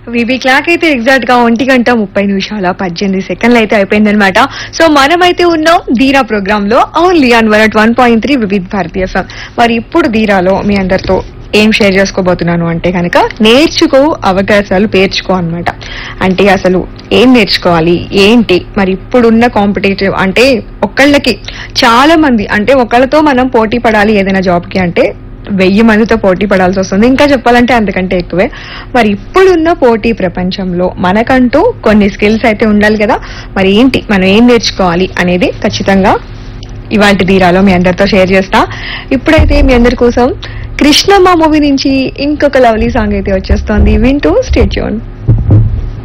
VB clock అయితే exact గా ఒంటి గంట ముప్పై నిమిషాల పద్దెనిమిది సెకండ్లు అయితే అయిపోయిందనమాట సో మనమైతే ఉన్నాం ధీరా ప్రోగ్రామ్ లో only on one one point three Vividh Bharati FM మరి ఇప్పుడు ధీరాలో మీ అందరితో ఏం షేర్ చేసుకోబోతున్నాను అంటే కనుక నేర్చుకో అవకాశాలు పేర్చుకో అన్నమాట అంటే అసలు ఏం నేర్చుకోవాలి ఏంటి మరి ఇప్పుడున్న కాంపిటేటివ్ అంటే ఒకళ్ళకి చాలా మంది అంటే ఒకళ్ళతో మనం పోటీ పడాలి ఏదైనా జాబ్ కి అంటే వెయ్యి మందితో పోటీ పడాల్సి వస్తుంది ఇంకా చెప్పాలంటే అంతకంటే ఎక్కువే మరి ఇప్పుడున్న పోటీ ప్రపంచంలో మనకంటూ కొన్ని స్కిల్స్ అయితే ఉండాలి కదా మరి ఏంటి మనం ఏం నేర్చుకోవాలి అనేది ఖచ్చితంగా ఇవాళ తీరాలో మీ అందరితో షేర్ చేస్తా ఇప్పుడైతే మీ అందరి కోసం కృష్ణమ్మ మూవీ నుంచి ఇంకొక లవ్లీ సాంగ్ అయితే వచ్చేస్తోంది వింటూ స్టేట్యూన్